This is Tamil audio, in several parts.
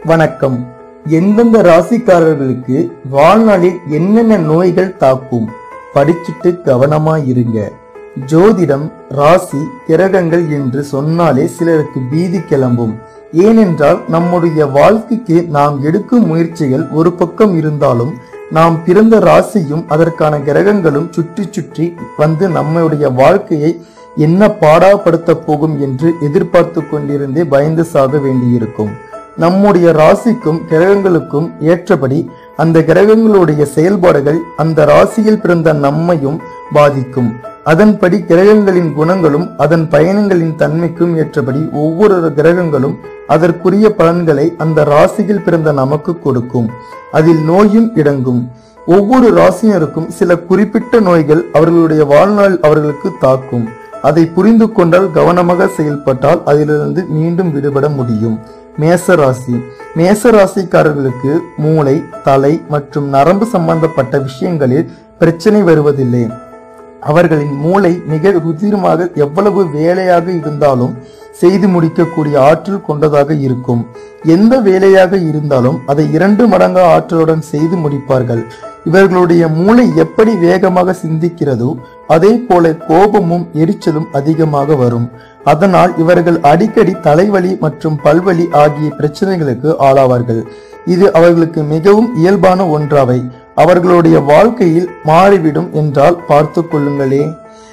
வணக்கம் எந்தெந்த ராசிக்காரர்களுக்கு வாழ்நாளில் என்னென்ன நோய்கள் தாக்கும் படிச்சுட்டு கவனமா இருங்க ஜோதிடம் ராசி கிரகங்கள் என்று சொன்னாலே சிலருக்கு பீதி கிளம்பும் ஏனென்றால் நம்முடைய வாழ்க்கைக்கு நாம் எடுக்கும் முயற்சிகள் ஒரு பக்கம் இருந்தாலும் நாம் பிறந்த ராசியும் அதற்கான கிரகங்களும் சுற்றி சுற்றி வந்து நம்முடைய வாழ்க்கையை என்ன பாடாப்படுத்த போகும் என்று எதிர்பார்த்து கொண்டிருந்தே பயந்து சாக வேண்டியிருக்கும் நம்முடைய ராசிக்கும் கிரகங்களுக்கும் ஏற்றபடி அந்த கிரகங்களுடைய செயல்பாடுகள் அந்த ராசியில் பிறந்த நம்மையும் பாதிக்கும் அதன்படி கிரகங்களின் குணங்களும் அதன் பயணங்களின் தன்மைக்கும் ஏற்றபடி ஒவ்வொரு கிரகங்களும் அதற்குரிய பலன்களை அந்த ராசியில் பிறந்த நமக்கு கொடுக்கும் அதில் நோயும் இடங்கும் ஒவ்வொரு ராசியினருக்கும் சில குறிப்பிட்ட நோய்கள் அவர்களுடைய வாழ்நாள் அவர்களுக்கு தாக்கும் அதை புரிந்து கொண்டால் கவனமாக செயல்பட்டால் அதிலிருந்து மீண்டும் விடுபட முடியும் மேச ராசி மேச ராசிக்காரர்களுக்கு மூளை தலை மற்றும் நரம்பு சம்பந்தப்பட்ட விஷயங்களில் பிரச்சனை வருவதில்லை அவர்களின் மூளை மிக ருதிரமாக எவ்வளவு வேலையாக இருந்தாலும் செய்து முடிக்கக்கூடிய ஆற்றல் கொண்டதாக இருக்கும் எந்த வேலையாக இருந்தாலும் அதை இரண்டு மடங்கு ஆற்றலுடன் செய்து முடிப்பார்கள் இவர்களுடைய மூளை எப்படி வேகமாக சிந்திக்கிறதோ அதே போல கோபமும் எரிச்சலும் அதிகமாக வரும் அதனால் இவர்கள் அடிக்கடி தலைவலி மற்றும் பல்வலி ஆகிய பிரச்சனைகளுக்கு ஆளாவார்கள் இது அவர்களுக்கு மிகவும் இயல்பான ஒன்றாவை அவர்களுடைய வாழ்க்கையில் மாறிவிடும் என்றால் பார்த்து கொள்ளுங்களே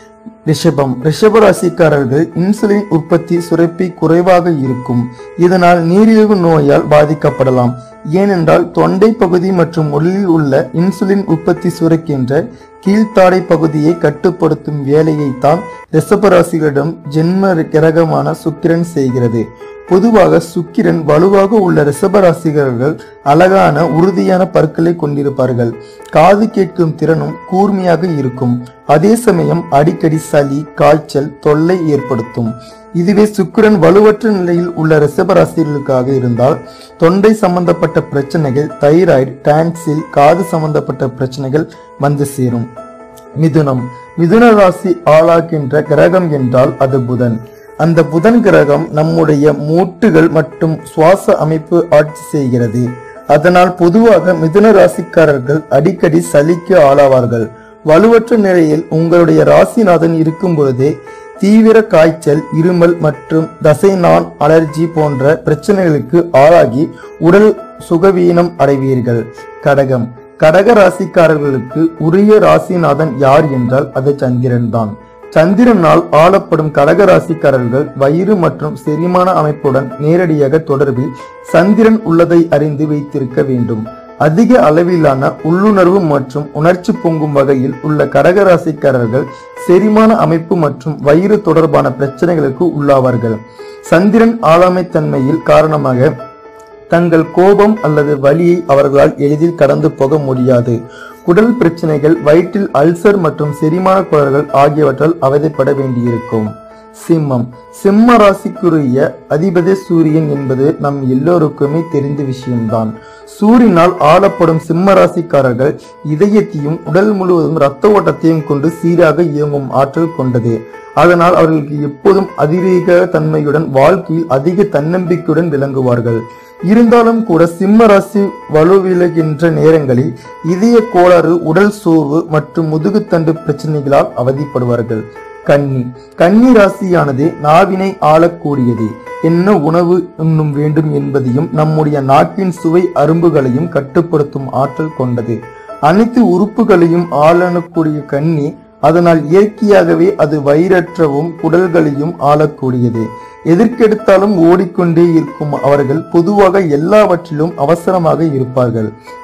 ரிஷபம் ரிஷப ராசிக்காரர்கள் இன்சுலின் உற்பத்தி சுரப்பி குறைவாக இருக்கும் இதனால் நீரிழிவு நோயால் பாதிக்கப்படலாம் ஏனென்றால் தொண்டை பகுதி மற்றும் உடலில் உள்ள இன்சுலின் உற்பத்தி சுரக்கின்ற கீழ்த்தாடை பகுதியை கட்டுப்படுத்தும் வேலையைத்தான் ரிஷபராசிகளிடம் ஜென்ம கிரகமான சுக்கிரன் செய்கிறது பொதுவாக சுக்கிரன் வலுவாக உள்ள ரிஷபராசிகர்கள் அழகான உறுதியான பற்களை கொண்டிருப்பார்கள் காது கேட்கும் திறனும் கூர்மையாக இருக்கும் அதே சமயம் அடிக்கடி சளி காய்ச்சல் தொல்லை ஏற்படுத்தும் இதுவே சுக்கிரன் வலுவற்ற நிலையில் உள்ள ரிஷபராசிகளுக்காக இருந்தால் தொண்டை சம்பந்தப்பட்ட பிரச்சனைகள் தைராய்டு டான்சில் காது சம்பந்தப்பட்ட பிரச்சனைகள் வந்து சேரும் மிதுனம் மிதுன ராசி ஆளாகின்ற கிரகம் என்றால் அது புதன் அந்த புதன் கிரகம் நம்முடைய மூட்டுகள் மற்றும் சுவாச அமைப்பு ஆட்சி செய்கிறது அதனால் பொதுவாக மிதுன ராசிக்காரர்கள் அடிக்கடி சளிக்கு ஆளாவார்கள் வலுவற்ற நிலையில் உங்களுடைய ராசிநாதன் இருக்கும் பொழுதே தீவிர காய்ச்சல் இருமல் மற்றும் தசைநான் அலர்ஜி போன்ற பிரச்சனைகளுக்கு ஆளாகி உடல் சுகவீனம் அடைவீர்கள் கடகம் கடக ராசிக்காரர்களுக்கு உரிய ராசிநாதன் யார் என்றால் அது சந்திரன் தான் சந்திரனால் ஆளப்படும் கடக ராசிக்காரர்கள் வயிறு மற்றும் செரிமான அமைப்புடன் நேரடியாக தொடர்பில் சந்திரன் உள்ளதை அறிந்து வைத்திருக்க வேண்டும் அதிக அளவிலான உள்ளுணர்வு மற்றும் உணர்ச்சி பொங்கும் வகையில் உள்ள கடக ராசிக்காரர்கள் செரிமான அமைப்பு மற்றும் வயிறு தொடர்பான பிரச்சனைகளுக்கு உள்ளாவார்கள் சந்திரன் ஆளாமைத்தன்மையில் காரணமாக தங்கள் கோபம் அல்லது வலியை அவர்களால் எளிதில் கடந்து போக முடியாது குடல் பிரச்சனைகள் வயிற்றில் அல்சர் மற்றும் செரிமான குளறுகள் ஆகியவற்றால் அவதிப்பட வேண்டியிருக்கும் சிம்மம் சிம்ம ராசிக்குரிய அதிபதி சூரியன் என்பது நம் எல்லோருக்குமே தெரிந்த விஷயம்தான் சூரியனால் ஆளப்படும் சிம்ம ராசிக்காரர்கள் இதயத்தையும் உடல் முழுவதும் இரத்த ஓட்டத்தையும் கொண்டு சீராக இயங்கும் ஆற்றல் கொண்டது அதனால் அவர்களுக்கு எப்போதும் அதிவேக தன்மையுடன் வாழ்க்கையில் அதிக தன்னம்பிக்கையுடன் விளங்குவார்கள் இருந்தாலும் கூட சிம்ம ராசி வலுவிலகின்ற நேரங்களில் இதய கோளாறு உடல் சோர்வு மற்றும் முதுகுத்தண்டு பிரச்சனைகளால் அவதிப்படுவார்கள் கன்னி கன்னி ராசியானது நாவினை ஆளக்கூடியது என்ன உணவு உண்ணும் வேண்டும் என்பதையும் நம்முடைய நாக்கின் சுவை அரும்புகளையும் கட்டுப்படுத்தும் ஆற்றல் கொண்டது அனைத்து உறுப்புகளையும் ஆளக்கூடிய கன்னி அதனால் இயற்கையாகவே அது வயிறற்றவும் குடல்களையும் ஆளக்கூடியது எதற்கெடுத்தாலும் ஓடிக்கொண்டே இருக்கும் அவர்கள் பொதுவாக எல்லாவற்றிலும் அவசரமாக இருப்பார்கள்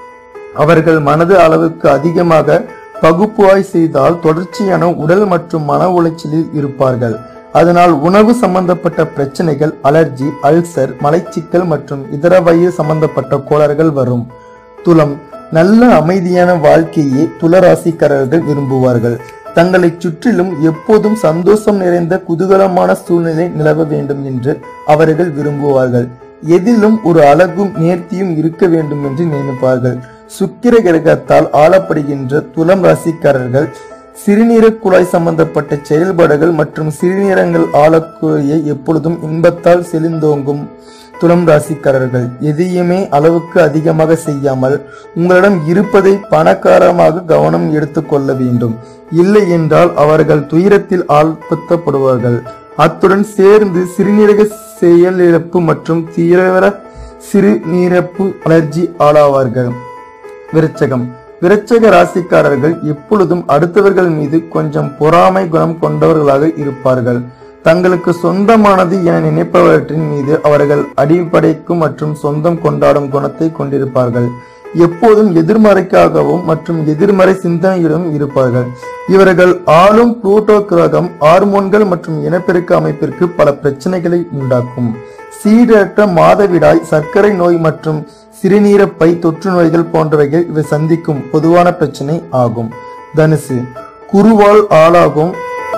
அவர்கள் மனது அளவுக்கு அதிகமாக பகுப்பாய் செய்தால் தொடர்ச்சியான உடல் மற்றும் மன உளைச்சலில் இருப்பார்கள் அதனால் உணவு சம்பந்தப்பட்ட பிரச்சனைகள் அலர்ஜி அல்சர் மலைச்சிக்கல் மற்றும் இதர வயிறு சம்பந்தப்பட்ட கோளாறுகள் வரும் துலம் நல்ல அமைதியான வாழ்க்கையே துளராசிக்காரர்கள் விரும்புவார்கள் தங்களை சுற்றிலும் எப்போதும் சந்தோஷம் நிறைந்த குதூகலமான சூழ்நிலை நிலவ வேண்டும் என்று அவர்கள் விரும்புவார்கள் எதிலும் ஒரு அழகும் நேர்த்தியும் இருக்க வேண்டும் என்று நினைப்பார்கள் சுக்கிர கிரகத்தால் ஆளப்படுகின்ற துலம் ராசிக்காரர்கள் சிறுநீரக் குழாய் சம்பந்தப்பட்ட செயல்பாடுகள் மற்றும் சிறுநீரங்கள் ஆளக்கூடிய எப்பொழுதும் இன்பத்தால் செழிந்தோங்கும் துலாம் ராசிக்காரர்கள் எதையுமே அளவுக்கு அதிகமாக செய்யாமல் உங்களிடம் இருப்பதை பணக்காரமாக கவனம் எடுத்துக்கொள்ள வேண்டும் இல்லை என்றால் அவர்கள் துயரத்தில் ஆழ்த்தப்படுவார்கள் அத்துடன் சேர்ந்து சிறுநீரக செயலிழப்பு மற்றும் தீவிர சிறுநீரப்பு அலர்ஜி ஆளாவார்கள் விருச்சகம் விருச்சக ராசிக்காரர்கள் எப்பொழுதும் அடுத்தவர்கள் மீது கொஞ்சம் பொறாமை குணம் கொண்டவர்களாக இருப்பார்கள் தங்களுக்கு சொந்தமானது என நினைப்பவற்றின் மீது அவர்கள் அடிப்படைக்கும் மற்றும் சொந்தம் கொண்டாடும் குணத்தை கொண்டிருப்பார்கள் எப்போதும் எதிர்மறைக்காகவும் மற்றும் எதிர்மறை சிந்தனையிலும் இருப்பார்கள் இவர்கள் ஆளும் புளூட்டோ கிரகம் ஹார்மோன்கள் மற்றும் இனப்பெருக்க அமைப்பிற்கு பல பிரச்சனைகளை உண்டாக்கும் சீரற்ற மாதவிடாய் சர்க்கரை நோய் மற்றும் சிறுநீரப்பை தொற்று நோய்கள் போன்றவைகள் இவை சந்திக்கும் பொதுவான பிரச்சனை ஆகும் தனுசு குருவால் ஆளாகும்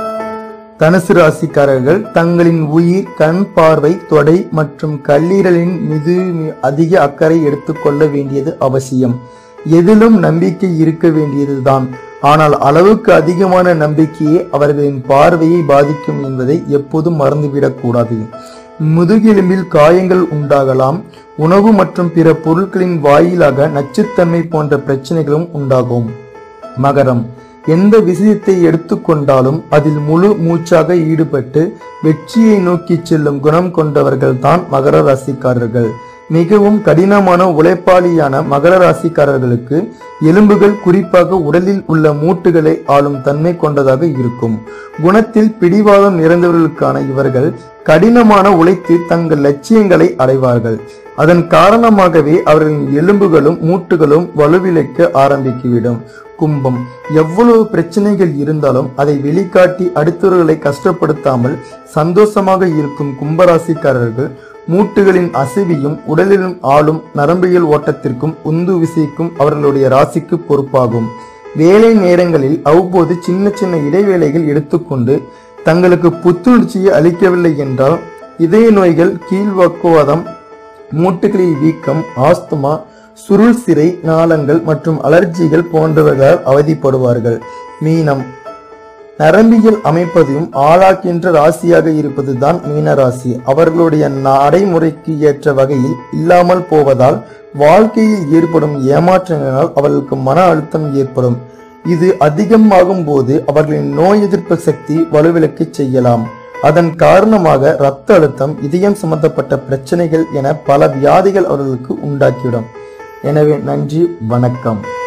தனுசு ராசிக்காரர்கள் தங்களின் உயிர் கண் பார்வை தொடை மற்றும் கல்லீரலின் மீது அதிக அக்கறை எடுத்துக்கொள்ள வேண்டியது அவசியம் எதிலும் நம்பிக்கை இருக்க வேண்டியதுதான் ஆனால் அளவுக்கு அதிகமான நம்பிக்கையே அவர்களின் பார்வையை பாதிக்கும் என்பதை எப்போதும் மறந்துவிடக்கூடாது முதுகெலும்பில் காயங்கள் உண்டாகலாம் உணவு மற்றும் பிற பொருட்களின் வாயிலாக நச்சுத்தன்மை போன்ற பிரச்சனைகளும் உண்டாகும் மகரம் எந்த விஷயத்தை எடுத்துக்கொண்டாலும் அதில் முழு மூச்சாக ஈடுபட்டு வெற்றியை நோக்கி செல்லும் குணம் கொண்டவர்கள் தான் மகர ராசிக்காரர்கள் மிகவும் கடினமான உழைப்பாளியான மகர ராசிக்காரர்களுக்கு எலும்புகள் குறிப்பாக உடலில் உள்ள மூட்டுகளை ஆளும் தன்மை கொண்டதாக இருக்கும் குணத்தில் பிடிவாதம் நிறைந்தவர்களுக்கான இவர்கள் கடினமான உழைத்து தங்கள் லட்சியங்களை அடைவார்கள் அதன் காரணமாகவே அவர்களின் எலும்புகளும் மூட்டுகளும் வலுவிழைக்க ஆரம்பிக்கிவிடும் கும்பம் எவ்வளவு பிரச்சனைகள் இருந்தாலும் அதை வெளிக்காட்டி அடுத்தவர்களை கஷ்டப்படுத்தாமல் சந்தோஷமாக இருக்கும் கும்பராசிக்காரர்கள் மூட்டுகளின் அசைவியும் உடலிலும் ஆளும் நரம்பியல் ஓட்டத்திற்கும் உந்து விசைக்கும் அவர்களுடைய ராசிக்கு பொறுப்பாகும் வேலை நேரங்களில் அவ்வப்போது சின்ன சின்ன இடைவேளைகள் எடுத்துக்கொண்டு தங்களுக்கு புத்துணர்ச்சியை அளிக்கவில்லை என்றால் இதய நோய்கள் கீழ்வாக்குவாதம் மூட்டுகளில் வீக்கம் ஆஸ்துமா சுருள் சிறை நாளங்கள் மற்றும் அலர்ஜிகள் போன்றவர்களால் அவதிப்படுவார்கள் மீனம் நரம்பியல் அமைப்பதையும் ஆளாக்கின்ற ராசியாக இருப்பதுதான் மீன ராசி அவர்களுடைய நடைமுறைக்கு ஏற்ற வகையில் இல்லாமல் போவதால் வாழ்க்கையில் ஏற்படும் ஏமாற்றங்களால் அவர்களுக்கு மன அழுத்தம் ஏற்படும் இது அதிகமாகும் போது அவர்களின் நோய் எதிர்ப்பு சக்தி வலுவிழக்க செய்யலாம் அதன் காரணமாக இரத்த அழுத்தம் இதயம் சம்பந்தப்பட்ட பிரச்சனைகள் என பல வியாதிகள் அவர்களுக்கு உண்டாக்கிவிடும் எனவே நன்றி வணக்கம்